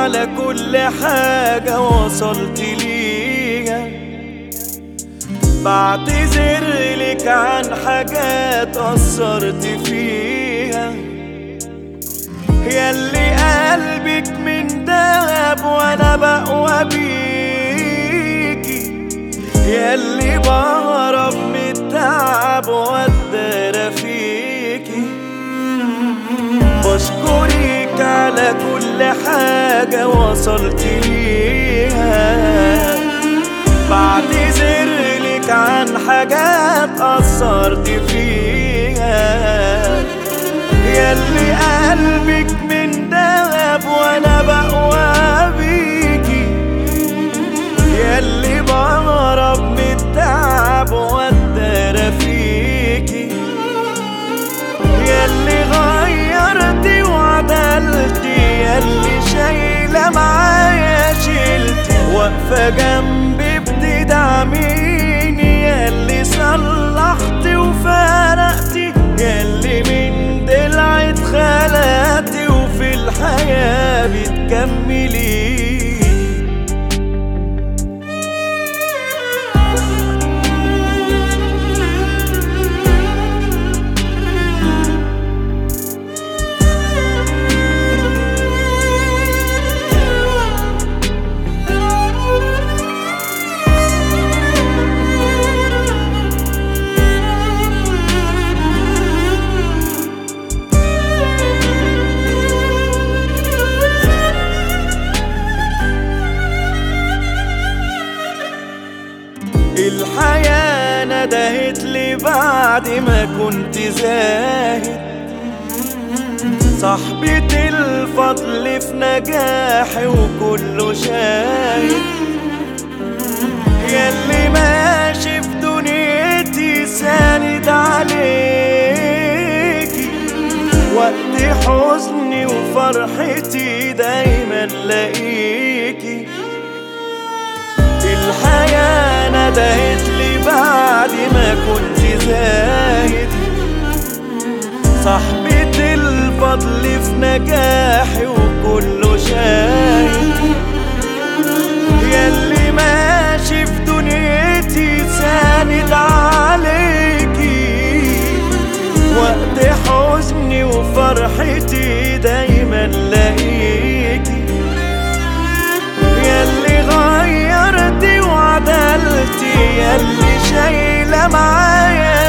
على كل حاجة وصلت ليها بعتذر لك عن حاجات قصرت فيها ياللي قلبك من دهب وانا بقوى بيكي ياللي بهرب من التعب واتدارى فيكي بشكرك على كل حاجة وصلت ليها بعتذر لك عن حاجات قصرت فيها ياللي قلبك من دهب وانا بقوى بيكي ياللي بهرب من التعب واتدارى فيكي ياللي غيرتي وعدلتي ياللي شايلة معايا شيلتي واقفة جنبي بتدعميني ياللي صلحتي وفرقتي ياللي من دلع اتخلقتي وفي الحياة بتكملي الحياة ندهت لي بعد ما كنت زاهد صاحبة الفضل في نجاحي وكله شاهد ياللي ماشي في دنيتي ساند عليكي وقت حزني وفرحتي دايما لاقيكي الحياة ندهت لي بعد ما كنت زاهد صاحبة الفضل في نجاحي وكله شاهد ياللي ماشي في دنيتي ساند عليكي وقت حزني وفرحتي دايما لاقيكي ياللي غيرتي وعدلتي ياللي شايلة معايا